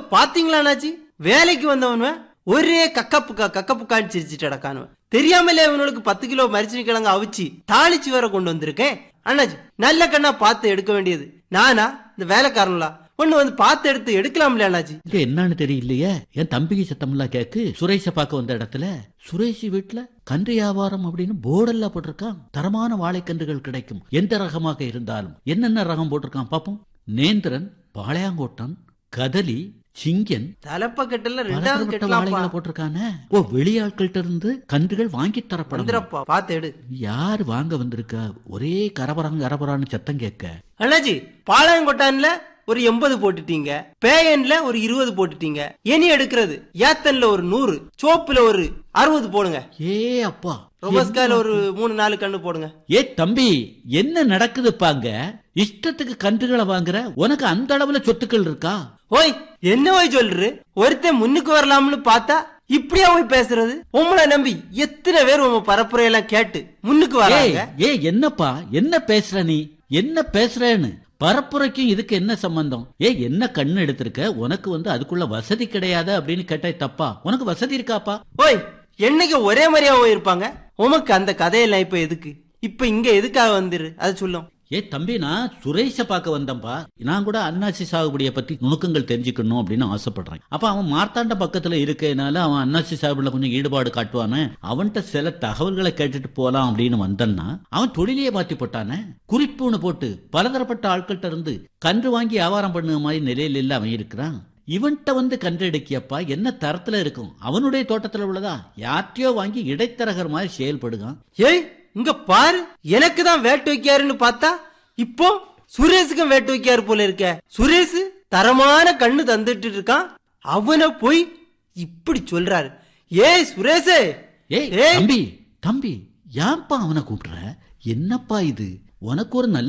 பாத்தீங்களா அண்ணாச்சி வேலைக்கு வந்தவன் ஒரே கக்கப்புக்கா கக்கப்புக்கான்னு சிரிச்சிட்டு அடக்கானுவன் தெரியாமலே அவனுக்கு பத்து கிலோ மரிச்சினி கிழங்கு அவிச்சு தாளிச்சு வேற கொண்டு வந்திருக்கேன் அண்ணாச்சி நல்ல கண்ணா பார்த்து எடுக்க வேண்டியது நானா இந்த வேலைக்காரங்களா ஒண்ணு வந்து பார்த்து எடுத்து எடுக்கலாம்ல அண்ணாச்சி இங்க என்னன்னு தெரியலையே என் தம்பிக்கு சத்தம்லாம் கேக்கு சுரேஷ பார்க்க வந்த இடத்துல சுரேஷ் வீட்டுல கன்று வியாபாரம் அப்படின்னு போர்டெல்லாம் போட்டிருக்கான் தரமான வாழைக்கன்றுகள் கிடைக்கும் எந்த ரகமாக இருந்தாலும் என்னென்ன ரகம் போட்டிருக்கான் பாப்போம் நேந்திரன் பாளையாங்கோட்டன் கதலி சிங்கன் தலைப்பக்கட்டுல ரெண்டாவது பலதரப்பட்ட கட்டலாம்ப்பா வாழைகளை போட்டிருக்கானே ஓ வெளியாட்கள்ட்ட இருந்து கன்றுகள் வாங்கி தரப்படும் வந்துடப்பா பார்த்து எடு யார் வாங்க வந்திருக்கா ஒரே கரபராங்க கரபரான்னு சத்தம் கேட்க அண்ணாச்சி பாளையங்கொட்டான்ல ஒரு எண்பது போட்டுட்டீங்க பேயன்ல ஒரு இருபது போட்டுட்டீங்க இனி எடுக்கிறது ஏத்தன்ல ஒரு நூறு சோப்புல ஒரு அறுபது போடுங்க ஏ அப்பா ரொபஸ்கால ஒரு மூணு நாலு கண்ணு போடுங்க ஏ தம்பி என்ன நடக்குதுப்பாங்க இஷ்டத்துக்கு கன்றுகளை வாங்குற உனக்கு அந்த அளவுல சொத்துக்கள் இருக்கா ஓய் என்ன போய் சொல்று ஒருத்தன் முன்னுக்கு வரலாம்னு பார்த்தா இப்படியா போய் பேசுறது உங்களை நம்பி எத்தனை பேர் உங்க பரப்புரையெல்லாம் கேட்டு முன்னுக்கு ஏய் வராங்க ஏ என்னப்பா என்ன பேசுற நீ என்ன பேசுறேன்னு பரப்புரைக்கும் இதுக்கு என்ன சம்பந்தம் ஏ என்ன கண்ணு எடுத்திருக்க உனக்கு வந்து அதுக்குள்ள வசதி கிடையாது அப்படின்னு கேட்டா தப்பா உனக்கு வசதி இருக்காப்பா ஓய் என்னைக்கு ஒரே மாதிரியா போயிருப்பாங்க உமக்கு அந்த கதையெல்லாம் இப்ப எதுக்கு இப்ப இங்க எதுக்காக வந்துரு அது சொல்லும் ஏ தம்பி நான் சுரேஷ பார்க்க வந்தேன்பா நான் கூட அன்னாசி சாகுபடியை பத்தி நுணுக்கங்கள் தெரிஞ்சுக்கணும் அப்படின்னு ஆசைப்படுறேன் அப்ப அவன் மார்த்தாண்ட பக்கத்துல இருக்கனால அவன் அன்னாசி சாகுபடியில கொஞ்சம் ஈடுபாடு காட்டுவானே அவன்கிட்ட சில தகவல்களை கேட்டுட்டு போலாம் அப்படின்னு வந்தன்னா அவன் தொழிலையே மாத்தி போட்டானே குறிப்புன்னு போட்டு பலதரப்பட்ட ஆட்கள்கிட்ட இருந்து கன்று வாங்கி வியாபாரம் பண்ணுற மாதிரி நிலையில இல்ல அவன் இருக்கிறான் இவன்கிட்ட வந்து கன்று எடுக்கியப்பா என்ன தரத்துல இருக்கும் அவனுடைய தோட்டத்துல உள்ளதா யார்ட்டையோ வாங்கி இடைத்தரகர் மாதிரி செயல்படுகான் ஏய் இங்க பாரு எனக்கு தான் வேட்டு வைக்காருன்னு பார்த்தா இப்போ சுரேஷுக்கும் வேட்டு வைக்காரு போல இருக்க சுரேஷ் தரமான கண்ணு தந்துட்டு இருக்கான் அவனை போய் இப்படி சொல்றாரு ஏய் சுரேஷே ஏய் தம்பி தம்பி ஏன்பா அவனை கூப்பிடுற என்னப்பா இது உனக்கு ஒரு நல்ல